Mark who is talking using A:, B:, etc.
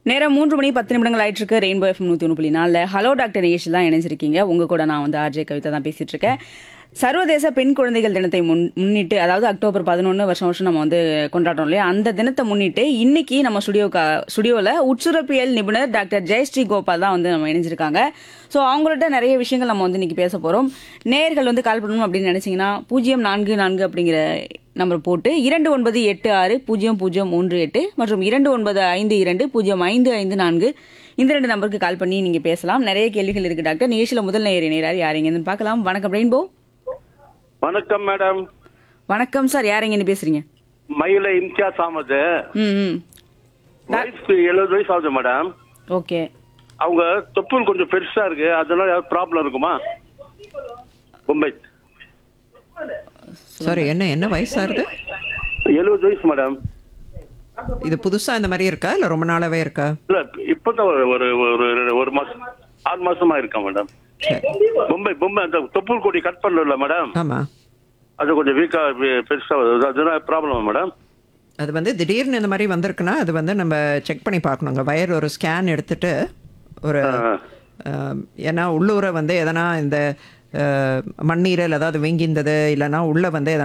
A: நேரம் மூன்று மணி பத்து நிமிடங்கள் ஆயிட்டு இருக்கு ரெயின்போ எஃப்எம் நூற்றி ஒன்று புள்ளி நாலில் ஹலோ டாக்டர் நிகழ்ச்சி தான் இணைஞ்சிருக்கீங்க உங்க கூட நான் வந்து ஆர்ஜே கவிதா தான் பேசிட்டு இருக்கேன் சர்வதேச பெண் குழந்தைகள் தினத்தை முன் முன்னிட்டு அதாவது அக்டோபர் பதினொன்று வருஷம் வருஷம் நம்ம வந்து கொண்டாடுறோம் இல்லையா அந்த தினத்தை முன்னிட்டு இன்னைக்கு நம்ம ஸ்டுடியோ ஸ்டுடியோவில் உட்சுரப்பியல் நிபுணர் டாக்டர் ஜெயஸ்ரீ கோபால் தான் வந்து நம்ம இணைஞ்சிருக்காங்க ஸோ அவங்கள்ட்ட நிறைய விஷயங்கள் நம்ம வந்து இன்னைக்கு பேச போகிறோம் நேர்கள் வந்து கால் பண்ணணும் அப்படின்னு நினைச்சீங்கன்னா பூஜ்ஜியம் நான்கு நான்கு அப்படிங்கிற நம்பர் போட்டு இரண்டு ஒன்பது எட்டு ஆறு பூஜ்ஜியம் பூஜ்ஜியம் மூன்று எட்டு மற்றும் இரண்டு ஒன்பது ஐந்து இரண்டு பூஜ்ஜியம் ஐந்து ஐந்து நான்கு இந்த ரெண்டு நம்பருக்கு கால் பண்ணி நீங்க பேசலாம் நிறைய கேள்விகள் இருக்கு டாக்டர் நிகழ்ச்சியில முதல் நேயர் இணையரார் யாருங்கன்னு பார்க்கலாம் வணக்கம் ரெயின்போ
B: வணக்கம் மேடம்
A: வணக்கம் சார் யாருங்கன்னு பேசுறீங்க
B: மயில இம்தியாஸ் அகமது
A: ம் ம்
B: வயசுக்கு எழுபது வயசு ஆகுது மேடம்
A: ஓகே
B: அவங்க தொப்புள் கொஞ்சம் பெருசா இருக்கு அதனால ஏதாவது ப்ராப்ளம் இருக்குமா மும்பை
C: சாரி என்ன என்ன வயசாகுது
B: எழுபது வயசு மேடம்
C: இது புதுசா இந்த மாதிரி இருக்கா இல்ல ரொம்ப நாளாவே இருக்கா
B: இல்ல இப்பதான் ஒரு ஒரு ஒரு ஒரு மாசம் ஆறு மாசமா இருக்கா மேடம்
C: சரி
B: மும்பை மும்பை அந்த தொப்புள் கொடி கட் பண்ணல மேடம்
C: ஆமா
B: அது கொஞ்சம் வீக்கா பெருசா வருது அதனால ப்ராப்ளம் மேடம்
C: அது வந்து திடீர்னு இந்த மாதிரி வந்திருக்குன்னா அது வந்து நம்ம செக் பண்ணி பார்க்கணுங்க வயர் ஒரு ஸ்கேன் எடுத்துட்டு ஒரு அஹ், ஏன்னா உள்ளூர வந்து எதனா இந்த அஹ், மண்ணீரல் ஏதாவது வீங்கியிருந்தது இல்லைன்னா உள்ள வந்து எதனா